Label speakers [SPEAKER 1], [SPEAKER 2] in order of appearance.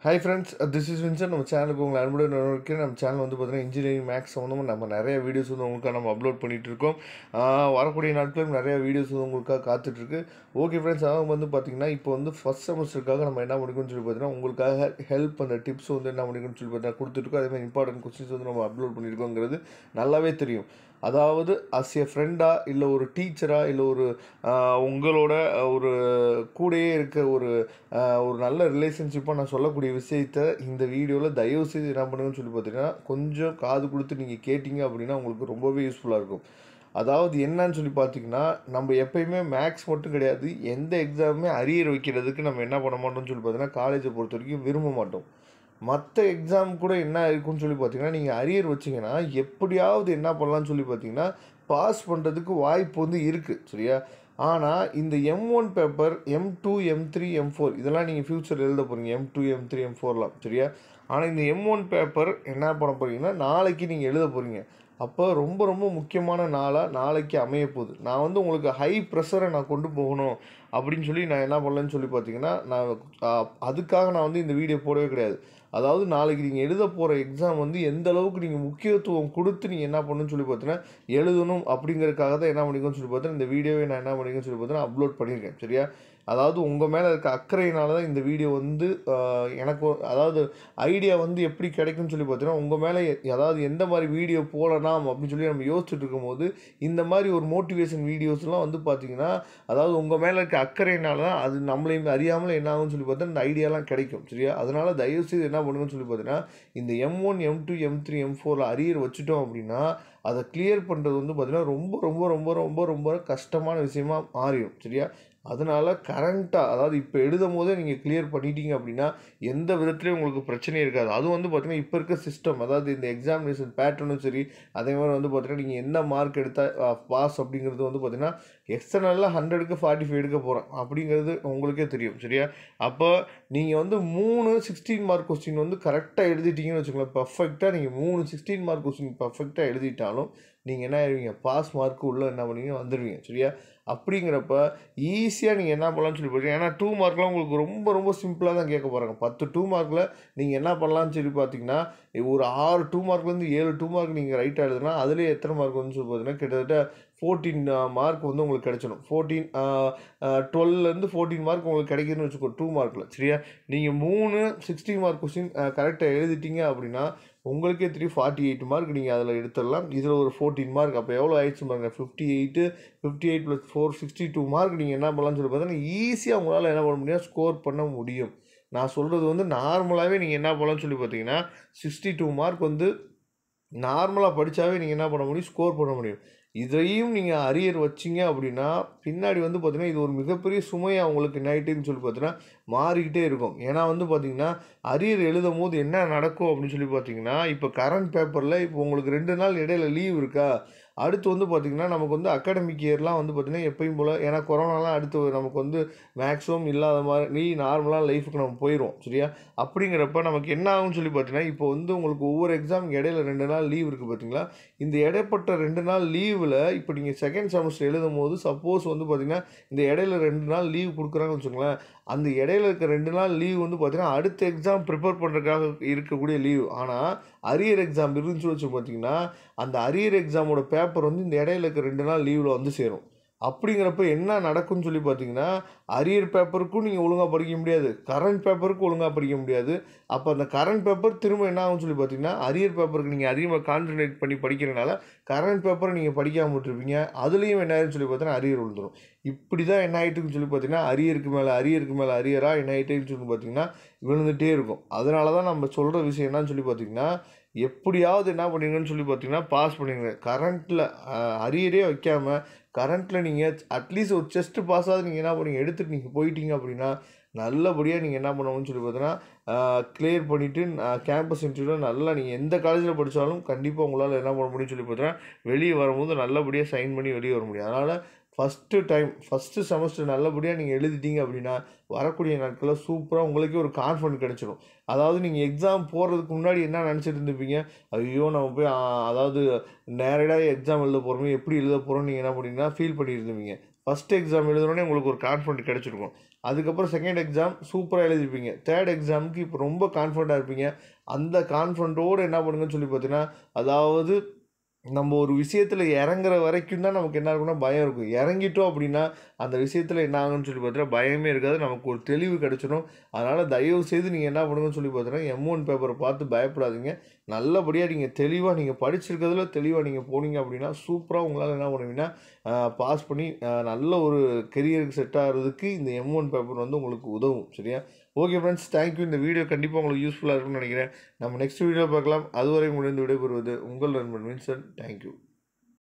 [SPEAKER 1] hi friends this is Vinson நம்ம சேனலுக்கு உங்களை அன்புடன் வரவேற்கிறேன் நம்ம சேனல் வந்து பார்த்தீங்கன்னா இன்ஜினியரிங் மேக்ஸ் சம்மந்தமாக நம்ம நிறைய வீடியோஸ் வந்து உங்களுக்காக நம்ம அப்லோட் பண்ணிகிட்டு இருக்கோம் ஆஹ் வரக்கூடிய நாட்களும் நிறைய வீடியோஸ் வந்து உங்களுக்காக காத்துட்ருக்கு ஓகே ஃப்ரெண்ட்ஸ் அவங்க வந்து பார்த்தீங்கன்னா இப்போ வந்து ஃபஸ்ட் செமஸ்டருக்காக நம்ம என்ன பண்ணிக்கணும்னு சொல்லி பார்த்தீங்கன்னா உங்களுக்காக ஹெல்ப் அந்த டிப்ஸ் வந்து என்ன பண்ணிக்கணும்னு சொல்லி பார்த்தீங்கன்னா கொடுத்துருக்கோம் அதே மாதிரி இம்பார்ட்டன்ட் கொஸ்டின்ஸ் வந்து நம்ம அப்லோட் பண்ணியிருக்கோங்கிறது நல்லாவே தெரியும் அதாவது அஸ் எ ஃப்ரெண்டா இல்லை ஒரு டீச்சரா இல்லை ஒரு ஆஹ், உங்களோட ஆஹ், ஒரு கூடயே இருக்க ஒரு ஆஹ், ஒரு நல்ல ரிலேஷன்ஷிப்பாக நான் சொல்லக்கூடிய விஷயத்த இந்த வீடியோவில் தயவு செய்து என்ன பண்ணுங்கன்னு சொல்லி பார்த்தீங்கன்னா கொஞ்சம் காது கொடுத்து நீங்கள் கேட்டிங்க அப்படின்னா உங்களுக்கு ரொம்பவே யூஸ்ஃபுல்லாக இருக்கும் அதாவது என்னன்னு சொல்லி பார்த்தீங்கன்னா நம்ம எப்பயுமே மேக்ஸ் மட்டும் கிடையாது எந்த எக்ஸாமுமே அரியர் வைக்கிறதுக்கு நம்ம என்ன பண்ண மாட்டோம்னு சொல்லி பார்த்தீங்கன்னா காலேஜை பொறுத்த வரைக்கும் விரும்ப மாட்டோம் மற்ற எக்ஸாம் கூட என்ன இருக்குன்னு சொல்லி பார்த்தீங்கன்னா நீங்கள் அரியர் வச்சிங்கன்னா எப்படியாவது என்ன பண்ணலாம்னு சொல்லி பார்த்தீங்கன்னா பாஸ் பண்ணுறதுக்கு வாய்ப்பு வந்து இருக்குது சரியா ஆனால் இந்த M one paper M two M three M four இதெல்லாம் நீங்கள் ஃப்யூச்சர் எழுத போகிறீங்க M two M three M ஃபோர்லாம் சரியா ஆனால் இந்த எம் ஒன் பேப்பர் என்ன பண்ண போகிறீங்கன்னா நாளைக்கு நீங்கள் எழுத போகிறீங்க அப்போ ரொம்ப ரொம்ப முக்கியமான நாளாக நாளைக்கு அமைய போகுது நான் வந்து உங்களுக்கு ஹை ப்ரெஷரை நான் கொண்டு போகணும் அப்படின்னு சொல்லி நான் என்ன பண்ணலன்னு சொல்லி பார்த்தீங்கன்னா நான் ஆ, அதுக்காக நான் வந்து இந்த வீடியோ போடவே கிடையாது அதாவது நாளைக்கு நீங்கள் எழுத போகிற எக்ஸாம் வந்து எந்த அளவுக்கு நீங்கள் முக்கியத்துவம் கொடுத்து நீங்கள் என்ன பண்ணணும்னு சொல்லி பார்த்தீங்கன்னா எழுதணும் அப்படிங்கிறதுக்காக தான் என்ன பண்ணிக்கணும்னு சொல்லி பார்த்தீங்கன்னா இந்த வீடியோவை நான் என்ன பண்ணிக்கணும்னு சொல்லி பார்த்தீங்கன்னா அப்லோட் பண்ணியிருக்கேன் சரியா அதாவது உங்கள் மேலே இருக்க அக்கறையினால தான் இந்த வீடியோ வந்து ஆஹ், எனக்கு ஒரு- அதாவது ஐடியா வந்து எப்படி கிடைக்கும்னு சொல்லி பார்த்தீங்கன்னா உங்கள் மேலே எ- அதாவது எந்த மாதிரி வீடியோ போடலாம் அப்படின்னு சொல்லி நம்ம யோசிச்சுட்டு இருக்கும்போது இந்த மாதிரி ஒரு மோட்டிவேஷன் வீடியோஸ்லாம் வந்து பார்த்தீங்கன்னா அதாவது உங்கள் மேலே இருக்க அக்கறையினால தான் அது நம்மளையும் அறியாமல் என்ன ஆகும்னு சொல்லி பார்த்தா இந்த ஐடியாலாம் கிடைக்கும் சரியா அதனால தயவு செய்து என்ன பண்ணுங்கன்னு சொல்லி பார்த்தீங்கன்னா இந்த M one M two M three M ஃபோரில் அரியர் வச்சுட்டோம் அப்படின்னா அதை கிளியர் பண்ணுறது வந்து பார்த்தீங்கன்னா ரொம்ப ரொம்ப ரொம்ப ரொம்ப ரொம்ப கஷ்டமான விஷயமா மாறிடும் சரியா அதனால கரண்ட்டாக அதாவது இப்போ எழுதும் போதே நீங்கள் கிளியர் பண்ணிட்டீங்க அப்படின்னா எந்த விதத்துலையும் உங்களுக்கு பிரச்சனையே இருக்காது அதுவும் வந்து பார்த்தீங்கன்னா இப்போ இருக்க சிஸ்டம் அதாவது இந்த எக்ஸாமினேஷன் பேட்டர்னும் சரி அதே மாதிரி வந்து பார்த்தீங்கன்னா நீங்கள் என்ன மார்க் எடுத்தால் பாஸ் அப்படிங்கிறது வந்து பார்த்தீங்கன்னா எக்ஸ்டர்னலில் ஹண்ட்ரடுக்கு ஃபார்ட்டி ஃபைவ் எடுக்க போகிறேன் அப்படிங்கிறது உங்களுக்கே தெரியும் சரியா அப்போ நீங்கள் வந்து மூணு சிக்ஸ்டீன் மார்க் கொஸ்டின் வந்து கரெக்டாக எழுதிட்டீங்கன்னு வச்சுக்கோங்களேன் பர்ஃபெக்டாக நீங்கள் மூணு சிக்ஸ்டீன் மார்க் கொஸ்டின் பர்ஃபெக்டாக எழுதிட்டாலும் நீங்கள் என்ன ஆயிருவீங்க பாஸ் மார்க்கு உள்ளே என்ன பண்ணுவீங்க வந்துடுவீங்க சரியா அப்படிங்கிறப்ப ஈஸியாக நீங்கள் என்ன பண்ணலாம்னு சொல்லி போகிறீங்க ஏன்னா டூ மார்க்லாம் உங்களுக்கு ரொம்ப ரொம்ப சிம்பிளாக தான் கேட்க போகிறாங்க பத்து டூ மார்க்கில் நீங்கள் என்ன பண்ணலாம்னு சொல்லி பார்த்தீங்கன்னா ஒரு ஆறு டூ மார்க்லேருந்து ஏழு டூ மார்க் நீங்கள் ரைட்டாக எழுதுனா அதுலேயே எத்தனை மார்க் வந்து சொல்லி பார்த்தீங்கன்னா கிட்டத்தட்ட ஃபோர்டீன் மார்க் வந்து உங்களுக்கு கிடைச்சிடும் ஃபோர்டீன் டுவெல்லேருந்து ஃபோர்டீன் மார்க் உங்களுக்கு கிடைக்குதுன்னு வச்சுக்கோ டூ மார்க்கில் சரியா நீங்கள் மூணு சிக்ஸ்டீன் மார்க் கொஸ்டின் கரெக்டாக எழுதிட்டீங்க அப்படின்னா உங்களுக்கே த்ரீ ஃபார்ட்டி எயிட் மார்க் நீங்கள் அதில் எடுத்துடலாம் இதில் ஒரு ஃபோர்டீன் மார்க் அப்போ எவ்வளோ ஆயிடுச்சு பாருங்க fifty eight fifty eight plus four sixty two mark நீங்கள் என்ன பண்ணலாம்னு சொல்லி பார்த்தீங்கன்னா ஈஸியாக உங்களால் என்ன பண்ண முடியும் ஸ்கோர் பண்ண முடியும் நான் சொல்கிறது வந்து நார்மலாகவே நீங்கள் என்ன பண்ணலாம்னு சொல்லி பார்த்தீங்கன்னா சிக்ஸ்டி டூ மார்க் வந்து நார்மலாக படித்தாவே நீங்கள் என்ன பண்ண முடியும் ஸ்கோர் பண்ண முடியும் இதையும் நீங்கள் அரியர் வச்சிங்க அப்படின்னா பின்னாடி வந்து பார்த்தீங்கன்னா இது ஒரு மிகப்பெரிய சுமையாக உங்களுக்கு நைட்டுன்னு சொல்லி பார்த்தீங்கன்னா மாறிக்கிட்டே இருக்கும் ஏன்னா வந்து பார்த்தீங்கன்னா அரியர் எழுதும் போது என்ன நடக்கும் அப்படின்னு சொல்லி பார்த்தீங்கன்னா இப்போ கரண்ட் பேப்பரில் இப்போ உங்களுக்கு ரெண்டு நாள் இடையில லீவ் இருக்கா அடுத்து வந்து பார்த்திங்கன்னா நமக்கு வந்து அகாடமிக் இயர்லாம் வந்து பார்த்திங்கன்னா எப்பயும் போல் ஏன்னா கொரோனாலாம் அடுத்து நமக்கு வந்து மேக்ஸிமம் இல்லாத மாதிரி நார்மலாக லைஃபுக்கு நம்ம போயிடுவோம் சரியா அப்படிங்கிறப்ப நமக்கு என்ன ஆகும்னு சொல்லி பார்த்தீங்கன்னா இப்போ வந்து உங்களுக்கு ஒவ்வொரு எக்ஸாம் இடையில ரெண்டு நாள் லீவ் இருக்குது பார்த்தீங்களா இந்த இடைப்பட்ட ரெண்டு நாள் லீவில் இப்போ நீங்கள் செகண்ட் செமஸ்டர் எழுதும் போது சப்போஸ் வந்து பார்த்திங்கன்னா இந்த இடையில ரெண்டு நாள் லீவ் கொடுக்குறாங்கன்னு வச்சுக்கோங்களேன் அந்த இடையில இருக்க ரெண்டு நாள் லீவ் வந்து பார்த்திங்கன்னா அடுத்த எக்ஸாம் ப்ரிப்பேர் பண்ணுறதுக்காக இருக்கக்கூடிய லீவ் ஆனால் அரியர் எக்ஸாம் இருந்துச்சு வச்சு பார்த்தீங்கன்னா அந்த அரியர் எக்ஸாமோட பேப்பர் வந்து இந்த இடையில இருக்க ரெண்டு நாள் லீவில் வந்து சேரும் அப்படிங்கிறப்ப என்ன நடக்கும்னு சொல்லி பார்த்தீங்கன்னா அரியர் பேப்பருக்கும் நீங்கள் ஒழுங்காக படிக்க முடியாது கரண்ட் பேப்பருக்கும் ஒழுங்காக படிக்க முடியாது அப்போ அந்த கரண்ட் பேப்பர் திரும்ப என்ன ஆகும்னு சொல்லி பார்த்தீங்கன்னா அரியர் பேப்பருக்கு நீங்கள் அதிகமாக கான்சன்ட்ரேட் பண்ணி படிக்கிறனால கரண்ட் பேப்பரை நீங்கள் படிக்காம விட்டுருப்பீங்க அதுலேயும் என்ன ஆயிடுன்னு சொல்லி பார்த்தீங்கன்னா அரியர் விழுந்துடும் இப்படி தான் என்ன ஆகிட்டுன்னு சொல்லி பார்த்தீங்கன்னா அரியருக்கு மேலே அரியருக்கு மேலே அரியராக என்ன ஆகிட்டுன்னு சொல்லி பார்த்தீங்கன்னா விழுந்துகிட்டே இருக்கும் அதனால தான் நம்ம சொல்கிற விஷயம் என்னன்னு சொல்லி பார்த்தீங்கன்னா எப்படியாவது என்ன பண்ணுங்கன்னு சொல்லி பார்த்தீங்கன்னா பாஸ் பண்ணிடுங்க கரண்ட்டில் அரியரே வைக்காமல் கரண்ட்டில் நீங்கள் அட்லீஸ்ட் ஒரு செஸ்ட் பாஸாவது நீங்கள் என்ன பண்ணீங்க எடுத்துகிட்டு நீங்கள் போயிட்டீங்க அப்படின்னா நல்லபடியாக நீங்கள் என்ன பண்ணணும்னு சொல்லி பார்த்தீங்கன்னா கிளியர் பண்ணிவிட்டு கேம்பஸ் இன்டர்வியூவில் நல்லா நீங்கள் எந்த காலேஜில் படித்தாலும் கண்டிப்பாக உங்களால் என்ன பண்ண முடியும்னு சொல்லி பார்த்தீங்கன்னா வெளியே வரும்போது நல்லபடியாக சைன் பண்ணி வெளியே வர முடியும் அதனால் ஃபஸ்ட்டு டைம் ஃபஸ்ட்டு செமஸ்டர் நல்லபடியாக நீங்கள் எழுதிட்டீங்க அப்படின்னா வரக்கூடிய நாட்களில் சூப்பராக உங்களுக்கே ஒரு கான்ஃபிடன்ட் கிடச்சிடும் அதாவது நீங்கள் எக்ஸாம் போகிறதுக்கு முன்னாடி என்ன நினச்சிட்டு இருந்திருப்பீங்க ஐயோ நம்ம போய் ஆ, அதாவது நேரடியாக எக்ஸாம் எழுத போகிறோமே எப்படி எழுத போகிறோம் நீங்கள் என்ன பண்ணீங்கன்னா ஃபீல் பண்ணியிருந்தீங்க ஃபஸ்ட் எக்ஸாம் எழுதுனோடனே உங்களுக்கு ஒரு கான்ஃபிடென்ட் கிடச்சிருக்கும் அதுக்கப்புறம் செகண்ட் எக்ஸாம் சூப்பராக எழுதிருப்பீங்க தேர்ட் எக்ஸாமுக்கு இப்போ ரொம்ப கான்ஃபிடண்ட்டாக இருப்பீங்க அந்த கான்ஃபிடண்ட்டோடு என்ன பண்ணுங்கன்னு சொல்லி பார்த்தீங்கன்னா அதாவது நம்ம ஒரு விஷயத்தில் இறங்குற வரைக்கும் தான் நமக்கு என்ன இருக்கும்னா பயம் இருக்கும் இறங்கிட்டோம் அப்படின்னா அந்த விஷயத்தில் என்ன ஆகும்னு சொல்லி பார்த்தீங்கன்னா பயமே இருக்காது நமக்கு ஒரு தெளிவு கிடச்சிடும் அதனால் தயவு செய்து நீங்கள் என்ன பண்ணுங்கன்னு சொல்லி பார்த்தீங்கன்னா எம் ஒன் பேப்பரை பார்த்து பயப்படாதீங்க நல்லபடியாக நீங்கள் தெளிவாக நீங்கள் படிச்சிருக்கிறதுல தெளிவாக நீங்கள் போனீங்க அப்படின்னா சூப்பராக உங்களால் என்ன பண்ணுவீங்கன்னா பாஸ் பண்ணி அஹ், நல்ல ஒரு கெரியருக்கு செட் ஆகிறதுக்கு இந்த எம் ஒன் பேப்பர் வந்து உங்களுக்கு உதவும் சரியா ஓகே ஃப்ரெண்ட்ஸ் தேங்க்யூ இந்த வீடியோ கண்டிப்பாக உங்களுக்கு யூஸ்ஃபுல்லாக இருக்கும்னு நினைக்கிறேன் நம்ம நெக்ஸ்ட் வீடியோ பார்க்கலாம் அதுவரை முடிந்து விடைபெறுவது உங்கள் நண்பன் வின்சன் தேங்க்யூ